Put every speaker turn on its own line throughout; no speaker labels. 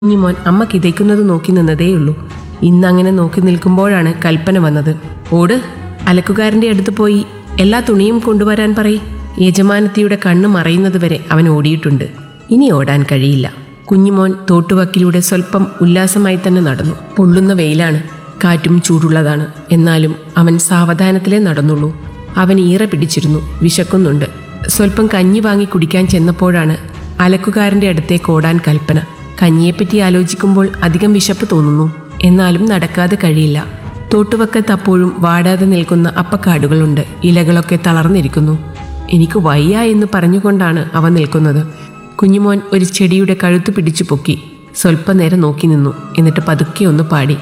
കുഞ്ഞിമോൻ അമ്മ കിതയ്ക്കുന്നത് നോക്കി നിന്നതേയുള്ളൂ ഇന്നങ്ങനെ നോക്കി നിൽക്കുമ്പോഴാണ് കൽപ്പന വന്നത് ഓട് അലക്കുകാരന്റെ അടുത്ത് പോയി എല്ലാ തുണിയും കൊണ്ടുവരാൻ പറയ് യജമാനത്തിയുടെ കണ്ണ് മറയുന്നത് വരെ അവൻ ഓടിയിട്ടുണ്ട് ഇനി ഓടാൻ കഴിയില്ല കുഞ്ഞിമോൻ തോട്ടുവക്കിലൂടെ സ്വല്പം ഉല്ലാസമായി തന്നെ നടന്നു പൊള്ളുന്ന വെയിലാണ് കാറ്റും ചൂടുള്ളതാണ് എന്നാലും അവൻ സാവധാനത്തിലേ നടന്നുള്ളൂ അവൻ ഈറ പിടിച്ചിരുന്നു വിശക്കുന്നുണ്ട് സ്വല്പം കഞ്ഞി വാങ്ങി കുടിക്കാൻ ചെന്നപ്പോഴാണ് അലക്കുകാരന്റെ അടുത്തേക്ക് ഓടാൻ കൽപ്പന കഞ്ഞിയെപ്പറ്റി ആലോചിക്കുമ്പോൾ അധികം വിശപ്പ് തോന്നുന്നു എന്നാലും നടക്കാതെ കഴിയില്ല തോട്ടുവക്കത്ത് അപ്പോഴും വാടാതെ നിൽക്കുന്ന അപ്പക്കാടുകളുണ്ട് ഇലകളൊക്കെ തളർന്നിരിക്കുന്നു എനിക്ക് വയ്യ എന്ന് പറഞ്ഞുകൊണ്ടാണ് അവ നിൽക്കുന്നത് കുഞ്ഞുമോൻ ഒരു ചെടിയുടെ കഴുത്ത് പിടിച്ചു പൊക്കി സ്വല്പനേരം നോക്കി നിന്നു എന്നിട്ട് പതുക്കെ ഒന്ന് പാടി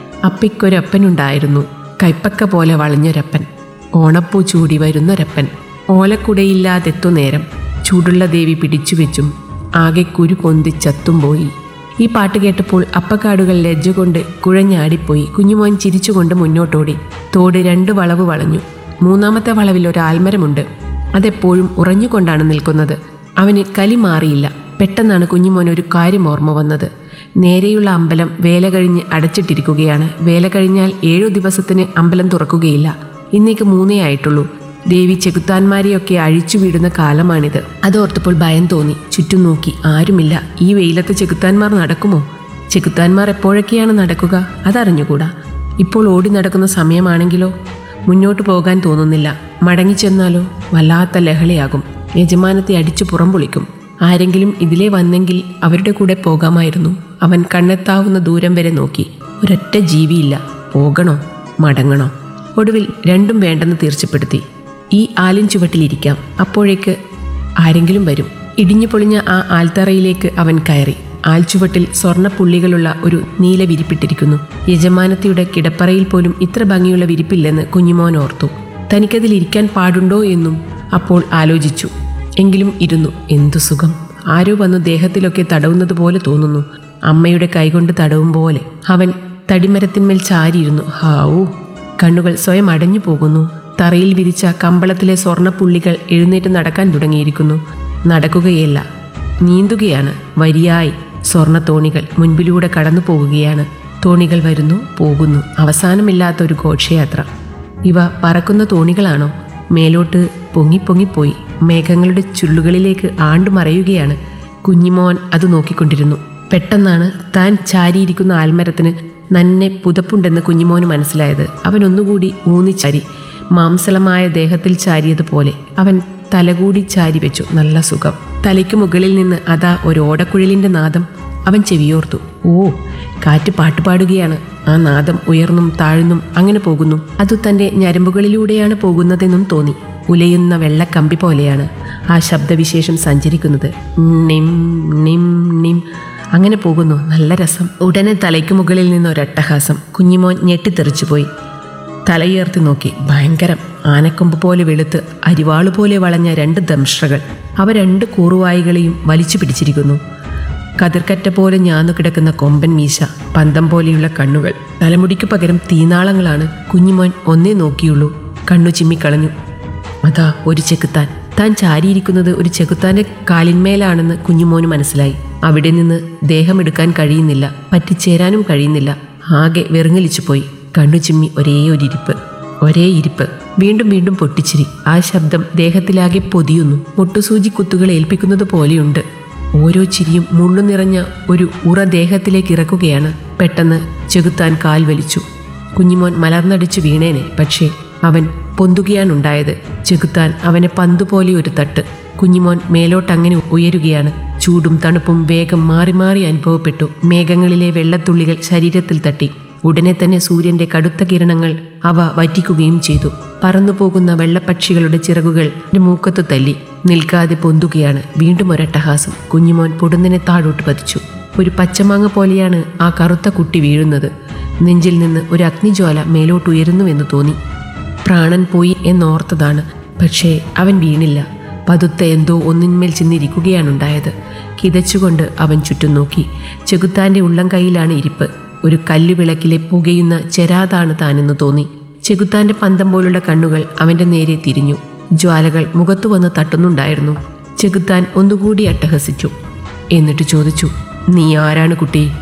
അപ്പിക്കൊരപ്പനുണ്ടായിരുന്നു കൈപ്പക്ക പോലെ വളഞ്ഞൊരപ്പൻ ഓണപ്പൂ ചൂടി വരുന്നൊരപ്പൻ ഓലക്കുടയില്ലാതെത്തു നേരം ചൂടുള്ള ദേവി പിടിച്ചു വെച്ചും ആകെ കുരു പൊന്തി ചത്തും പോയി ഈ പാട്ട് കേട്ടപ്പോൾ അപ്പക്കാടുകൾ ലജ്ജ കൊണ്ട് കുഴഞ്ഞാടിപ്പോയി കുഞ്ഞുമോൻ ചിരിച്ചുകൊണ്ട് മുന്നോട്ടോടി തോട് രണ്ട് വളവ് വളഞ്ഞു മൂന്നാമത്തെ വളവിൽ ഒരു ആൽമരമുണ്ട് അതെപ്പോഴും ഉറഞ്ഞുകൊണ്ടാണ് നിൽക്കുന്നത് അവന് കലി മാറിയില്ല പെട്ടെന്നാണ് കുഞ്ഞുമോൻ ഒരു കാര്യം ഓർമ്മ വന്നത് നേരെയുള്ള അമ്പലം വേല കഴിഞ്ഞ് അടച്ചിട്ടിരിക്കുകയാണ് വേല കഴിഞ്ഞാൽ ഏഴു ദിവസത്തിന് അമ്പലം തുറക്കുകയില്ല ഇന്നേക്ക് മൂന്നേ ആയിട്ടുള്ളൂ ദേവി ചെകുത്താന്മാരെയൊക്കെ അഴിച്ചു വീടുന്ന കാലമാണിത് അതോർത്തപ്പോൾ ഭയം തോന്നി ചുറ്റും നോക്കി ആരുമില്ല ഈ വെയിലത്ത് ചെകുത്താന്മാർ നടക്കുമോ ചെകുത്താന്മാർ എപ്പോഴൊക്കെയാണ് നടക്കുക അതറിഞ്ഞുകൂടാ ഇപ്പോൾ ഓടി നടക്കുന്ന സമയമാണെങ്കിലോ മുന്നോട്ട് പോകാൻ തോന്നുന്നില്ല മടങ്ങിച്ചെന്നാലോ വല്ലാത്ത ലഹളയാകും യജമാനത്തെ അടിച്ചു പുറംപൊളിക്കും ആരെങ്കിലും ഇതിലേ വന്നെങ്കിൽ അവരുടെ കൂടെ പോകാമായിരുന്നു അവൻ കണ്ണെത്താവുന്ന ദൂരം വരെ നോക്കി ഒരൊറ്റ ജീവിയില്ല പോകണോ മടങ്ങണോ ഒടുവിൽ രണ്ടും വേണ്ടെന്ന് തീർച്ചപ്പെടുത്തി ഈ ആലിൻ ചുവട്ടിലിരിക്കാം അപ്പോഴേക്ക് ആരെങ്കിലും വരും ഇടിഞ്ഞു പൊളിഞ്ഞ ആ ആൽത്തറയിലേക്ക് അവൻ കയറി ആൽച്ചുവട്ടിൽ സ്വർണ്ണ പുള്ളികളുള്ള ഒരു നീല വിരിപ്പിട്ടിരിക്കുന്നു യജമാനത്തിയുടെ കിടപ്പറയിൽ പോലും ഇത്ര ഭംഗിയുള്ള വിരിപ്പില്ലെന്ന് കുഞ്ഞുമോൻ ഓർത്തു തനിക്കതിൽ ഇരിക്കാൻ പാടുണ്ടോ എന്നും അപ്പോൾ ആലോചിച്ചു എങ്കിലും ഇരുന്നു എന്തു സുഖം ആരോ വന്നു ദേഹത്തിലൊക്കെ തടവുന്നത് പോലെ തോന്നുന്നു അമ്മയുടെ കൈകൊണ്ട് തടവും പോലെ അവൻ തടിമരത്തിന്മേൽ ചാരിയിരുന്നു ഹാവൂ കണ്ണുകൾ സ്വയം അടഞ്ഞു പോകുന്നു തറയിൽ വിരിച്ച കമ്പളത്തിലെ സ്വർണ്ണപ്പുള്ളികൾ എഴുന്നേറ്റ് നടക്കാൻ തുടങ്ങിയിരിക്കുന്നു നടക്കുകയല്ല നീന്തുകയാണ് വരിയായി സ്വർണ്ണ തോണികൾ മുൻപിലൂടെ കടന്നു പോകുകയാണ് തോണികൾ വരുന്നു പോകുന്നു അവസാനമില്ലാത്ത ഒരു ഘോഷയാത്ര ഇവ പറക്കുന്ന തോണികളാണോ മേലോട്ട് പൊങ്ങി പൊങ്ങിപ്പോയി മേഘങ്ങളുടെ ചുള്ളുകളിലേക്ക് ആണ്ടു മറയുകയാണ് കുഞ്ഞിമോൻ അത് നോക്കിക്കൊണ്ടിരുന്നു പെട്ടെന്നാണ് താൻ ചാരിയിരിക്കുന്ന ആൽമരത്തിന് നന്നെ പുതപ്പുണ്ടെന്ന് കുഞ്ഞിമോന് മനസ്സിലായത് അവൻ ഒന്നുകൂടി ഊന്നിച്ചാരി മാംസളമായ ദേഹത്തിൽ ചാരിയതുപോലെ അവൻ തലകൂടി ചാരി വെച്ചു നല്ല സുഖം തലയ്ക്ക് മുകളിൽ നിന്ന് അതാ ഒരു ഓടക്കുഴലിന്റെ നാദം അവൻ ചെവിയോർത്തു ഓ കാറ്റ് പാട്ടുപാടുകയാണ് ആ നാദം ഉയർന്നും താഴ്ന്നും അങ്ങനെ പോകുന്നു അത് തന്റെ ഞരമ്പുകളിലൂടെയാണ് പോകുന്നതെന്നും തോന്നി ഉലയുന്ന വെള്ളക്കമ്പി പോലെയാണ് ആ ശബ്ദവിശേഷം സഞ്ചരിക്കുന്നത് നിം നിം നിം അങ്ങനെ പോകുന്നു നല്ല രസം ഉടനെ തലയ്ക്ക് മുകളിൽ നിന്ന് ഒരട്ടഹാസം കുഞ്ഞിമോൻ ഞെട്ടിത്തെറിച്ചുപോയി തലയുയർത്തി നോക്കി ഭയങ്കരം ആനക്കൊമ്പ് പോലെ വെളുത്ത് അരിവാള് പോലെ വളഞ്ഞ രണ്ട് ദംഷ്ട്രകൾ അവ രണ്ട് കൂറുവായികളെയും വലിച്ചു പിടിച്ചിരിക്കുന്നു കതിർക്കറ്റ പോലെ ഞാന്നു കിടക്കുന്ന കൊമ്പൻ മീശ പന്തം പോലെയുള്ള കണ്ണുകൾ തലമുടിക്ക് പകരം തീനാളങ്ങളാണ് കുഞ്ഞിമോൻ ഒന്നേ നോക്കിയുള്ളൂ കണ്ണു ചിമ്മിക്കളഞ്ഞു അതാ ഒരു ചെകുത്താൻ താൻ ചാരിയിരിക്കുന്നത് ഒരു ചെകുത്താന്റെ കാലിന്മേലാണെന്ന് കുഞ്ഞുമോന് മനസ്സിലായി അവിടെ നിന്ന് ദേഹമെടുക്കാൻ കഴിയുന്നില്ല പറ്റിച്ചേരാനും കഴിയുന്നില്ല ആകെ വെറുങ്ങലിച്ചു പോയി കണ്ണു ചിമ്മി ഒരേ ഒരു ഇരിപ്പ് ഒരേ ഇരിപ്പ് വീണ്ടും വീണ്ടും പൊട്ടിച്ചിരി ആ ശബ്ദം ദേഹത്തിലാകെ പൊതിയുന്നു മുട്ടുസൂചി കുത്തുകൾ ഏൽപ്പിക്കുന്നത് പോലെയുണ്ട് ഓരോ ചിരിയും മുള്ളു നിറഞ്ഞ ഒരു ഉറ ദേഹത്തിലേക്ക് ഇറക്കുകയാണ് പെട്ടെന്ന് ചെകുത്താൻ കാൽ വലിച്ചു കുഞ്ഞിമോൻ മലർന്നടിച്ചു വീണേനെ പക്ഷേ അവൻ പൊന്തുകയാണുണ്ടായത് ചെകുത്താൻ അവനെ പന്തുപോലെ ഒരു തട്ട് കുഞ്ഞിമോൻ മേലോട്ടങ്ങനെ ഉയരുകയാണ് ചൂടും തണുപ്പും വേഗം മാറി മാറി അനുഭവപ്പെട്ടു മേഘങ്ങളിലെ വെള്ളത്തുള്ളികൾ ശരീരത്തിൽ തട്ടി ഉടനെ തന്നെ സൂര്യന്റെ കടുത്ത കിരണങ്ങൾ അവ വറ്റിക്കുകയും ചെയ്തു പറന്നുപോകുന്ന വെള്ളപ്പക്ഷികളുടെ ചിറകുകൾ മൂക്കത്ത് തല്ലി നിൽക്കാതെ പൊന്തുകയാണ് വീണ്ടും ഒരട്ടഹാസം കുഞ്ഞുമോൻ പൊടുന്നിനെ താഴോട്ട് പതിച്ചു ഒരു പച്ചമാങ്ങ പോലെയാണ് ആ കറുത്ത കുട്ടി വീഴുന്നത് നെഞ്ചിൽ നിന്ന് ഒരു അഗ്നിജ്വാല മേലോട്ടുയരുന്നുവെന്ന് തോന്നി പ്രാണൻ പോയി എന്നോർത്തതാണ് പക്ഷേ അവൻ വീണില്ല പതുത്ത എന്തോ ഒന്നിന്മേൽ ചെന്നിരിക്കുകയാണുണ്ടായത് കിതച്ചുകൊണ്ട് അവൻ ചുറ്റും നോക്കി ചെകുത്താന്റെ ഉള്ളം കൈയിലാണ് ഇരിപ്പ് ഒരു കല്ലുവിളക്കിലെ പുകയുന്ന ചെരാതാണ് താനെന്ന് തോന്നി ചെകുത്താന്റെ പന്തം പോലുള്ള കണ്ണുകൾ അവന്റെ നേരെ തിരിഞ്ഞു ജ്വാലകൾ മുഖത്തു വന്ന് തട്ടുന്നുണ്ടായിരുന്നു ചെകുത്താൻ ഒന്നുകൂടി അട്ടഹസിച്ചു എന്നിട്ട് ചോദിച്ചു നീ ആരാണ് കുട്ടി